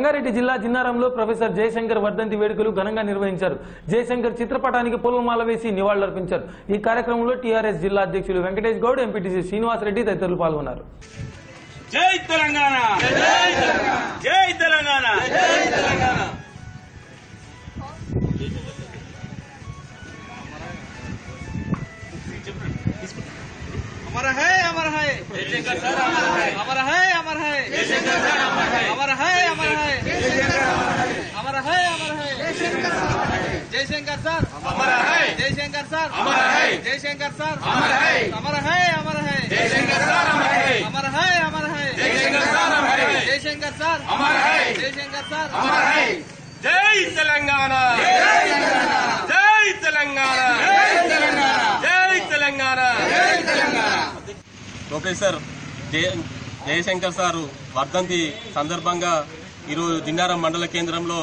రంగారెడ్డి జిల్లా జిన్నారంలో ప్రొఫెసర్ జయశంకర్ వర్ధంతి వేడుకలు ఘనంగా నిర్వహించారు జయశంకర్ చిత్రపటానికి పూలమాల వేసి నివాళులర్పించారు ఈ కార్యక్రమంలో టీఆర్ఎస్ జిల్లా అధ్యక్షులు వెంకటేష్ గౌడ్ ఎంపీటీసీ శ్రీనివాసరెడ్డి తదితరులు పాల్గొన్నారు జై తెలంగాణ జై తెలంగాణ अमर है अमर है अमर है अमर है अमर है अमर है अमर है अमर है जयशंकर सर अमर है जयशंकर सर अमर है जयशंकर सर अमर है अमर है अमर है जयशंकर सर अमर है अमर है अमर है जयशंकर सर अमर है जयशंकर सर अमर है जयशंकर सर अमर है జై తెలంగాణ జై తెలంగాణ జై తెలంగాణ ప్రొఫెసర్ జయ జయశంకర్ సారు వర్ధంతి సందర్భంగా ఈరోజు జిన్నారం మండల కేంద్రంలో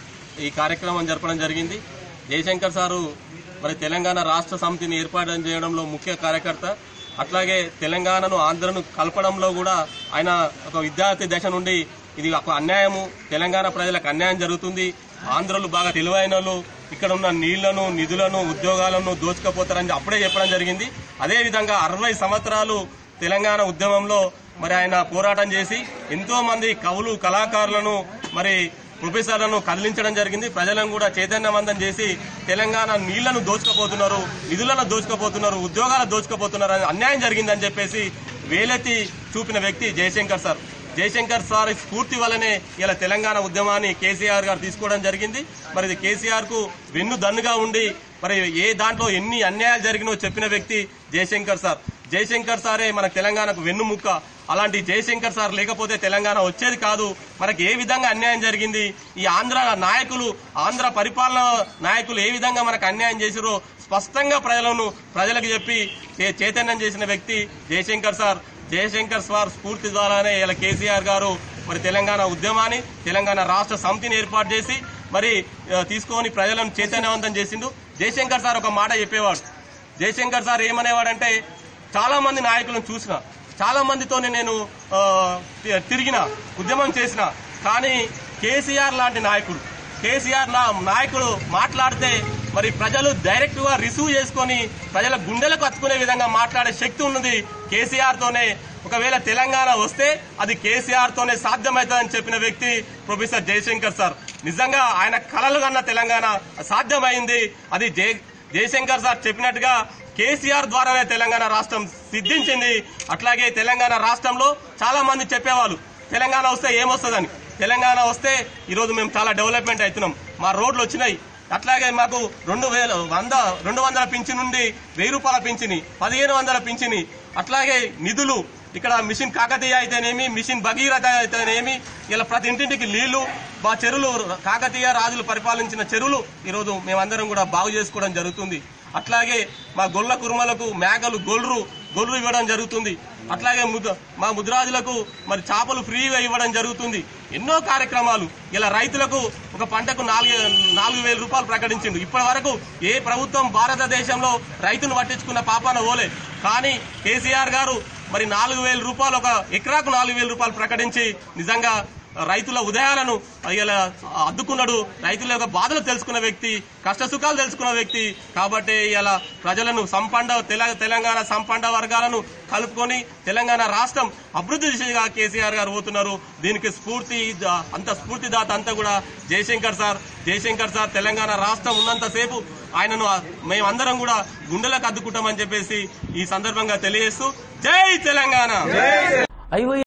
ఈ కార్యక్రమం జరపడం జరిగింది జయశంకర్ సారు మరి తెలంగాణ రాష్ట్ర సమితిని ఏర్పాటు చేయడంలో ముఖ్య కార్యకర్త అట్లాగే తెలంగాణను ఆంధ్రను కలపడంలో కూడా ఆయన ఒక విద్యార్థి దశ నుండి ఇది ఒక అన్యాయము తెలంగాణ ప్రజలకు అన్యాయం జరుగుతుంది ఆంధ్రులు బాగా తెలివైన వాళ్ళు ఇక్కడ ఉన్న నీళ్లను నిధులను ఉద్యోగాలను దోచుకపోతారని అప్పుడే చెప్పడం జరిగింది అదేవిధంగా అరవై సంవత్సరాలు తెలంగాణ ఉద్యమంలో మరి ఆయన పోరాటం చేసి ఎంతో మంది కవులు కళాకారులను మరి ప్రొఫెసర్లను కదిలించడం జరిగింది ప్రజలను కూడా చైతన్యవంతం చేసి తెలంగాణ నీళ్లను దోచుకపోతున్నారు నిధులను దోచుకపోతున్నారు ఉద్యోగాలు దోచుకపోతున్నారు అని అన్యాయం జరిగిందని చెప్పేసి వేలెత్తి చూపిన వ్యక్తి జయశంకర్ సార్ జయశంకర్ సార్ స్ఫూర్తి వల్లనే ఇలా తెలంగాణ ఉద్యమాన్ని కేసీఆర్ గారు తీసుకోవడం జరిగింది మరి ఇది కేసీఆర్ కు వెన్ను దన్నుగా ఉండి మరి ఏ దాంట్లో ఎన్ని అన్యాయాలు జరిగినో చెప్పిన వ్యక్తి జయశంకర్ సార్ జయశంకర్ సారే మన తెలంగాణకు వెన్నుముక్క అలాంటి జయశంకర్ సార్ లేకపోతే తెలంగాణ వచ్చేది కాదు మనకి ఏ విధంగా అన్యాయం జరిగింది ఈ ఆంధ్ర నాయకులు ఆంధ్ర పరిపాలన నాయకులు ఏ విధంగా మనకు అన్యాయం చేసిరో స్పష్టంగా ప్రజలను ప్రజలకు చెప్పి చే- చైతన్యం చేసిన వ్యక్తి జయశంకర్ సార్ జయశంకర్ సార్ స్ఫూర్తి ద్వారానే ఇలా కేసీఆర్ గారు మరి తెలంగాణ ఉద్యమాన్ని తెలంగాణ రాష్ట్ర సమితిని ఏర్పాటు చేసి మరి ఆ, తీసుకొని ప్రజలను చైతన్యవంతం చేసిండు జయశంకర్ సార్ ఒక మాట చెప్పేవాడు జయశంకర్ సార్ ఏమనేవాడంటే చాలా మంది నాయకులను చూసిన చాలా మందితోనే నేను ఆ, తి- తిరిగిన ఉద్యమం చేసిన కానీ కేసీఆర్ లాంటి నాయకుడు కేసీఆర్ నా నాయకుడు మాట్లాడితే మరి ప్రజలు డైరెక్ట్ గా రిసీవ్ చేసుకొని ప్రజల గుండెలకు హత్తుకునే విధంగా మాట్లాడే శక్తి ఉన్నది కేసీఆర్ తోనే ఒకవేళ తెలంగాణ వస్తే అది కేసీఆర్ తోనే సాధ్యమవుతుందని చెప్పిన వ్యక్తి ప్రొఫెసర్ జయశంకర్ సార్ నిజంగా ఆయన కలలు కన్న తెలంగాణ సాధ్యమైంది అది జయ జయశంకర్ సార్ చెప్పినట్టుగా కేసీఆర్ ద్వారానే తెలంగాణ రాష్ట్రం సిద్ధించింది అట్లాగే తెలంగాణ రాష్ట్రంలో చాలా మంది చెప్పేవాళ్ళు తెలంగాణ వస్తే ఏమొస్తుందని తెలంగాణ వస్తే ఈరోజు మేము చాలా డెవలప్మెంట్ అవుతున్నాం మా రోడ్లు వచ్చినాయి అట్లాగే మాకు రెండు వేల వంద రెండు వందల పింఛన్ నుండి వెయ్యి రూపాయల పింఛని పదిహేను వందల పింఛని అట్లాగే నిధులు ఇక్కడ మిషన్ కాకతీయ అయితేనేమి మిషన్ భగీరథ అయితేనేమి ఇలా ప్రతి ఇంటింటికి నీళ్లు మా చెరువులు కాకతీయ రాజులు పరిపాలించిన చెరువులు ఈరోజు మేమందరం కూడా బాగు చేసుకోవడం జరుగుతుంది అట్లాగే మా గొల్ల కుర్మలకు మేకలు గొల్లు గొల్లు ఇవ్వడం జరుగుతుంది అట్లాగే ముద- మా ముద్రాజులకు మరి చేపలు ఫ్రీగా ఇవ్వడం జరుగుతుంది ఎన్నో కార్యక్రమాలు ఇలా రైతులకు ఒక పంటకు నాలుగు నాలుగు వేల రూపాయలు ప్రకటించిండు ఇప్పటి వరకు ఏ ప్రభుత్వం భారతదేశంలో రైతును పట్టించుకున్న పాపాన ఓలే కానీ కేసీఆర్ గారు మరి నాలుగు వేల రూపాయలు ఒక ఎకరాకు నాలుగు వేల రూపాయలు ప్రకటించి నిజంగా రైతుల ఉదయాలను ఇలా అద్దుకున్నాడు రైతుల యొక్క బాధలు తెలుసుకున్న వ్యక్తి కష్ట సుఖాలు తెలుసుకున్న వ్యక్తి కాబట్టి ఇలా ప్రజలను సంపండ తెల- తెలంగాణ సంపండ వర్గాలను కలుపుకొని తెలంగాణ రాష్ట్రం అభివృద్ధి దిశగా కేసీఆర్ గారు పోతున్నారు దీనికి స్ఫూర్తి ద- అంత స్ఫూర్తిదాత అంతా కూడా జయశంకర్ సార్ జయశంకర్ సార్ తెలంగాణ రాష్ట్రం ఉన్నంతసేపు ఆయనను ఆ- మేమందరం కూడా గుండెలకు అద్దుకుంటామని చెప్పేసి ఈ సందర్భంగా తెలియజేస్తూ జై తెలంగాణ ఐవై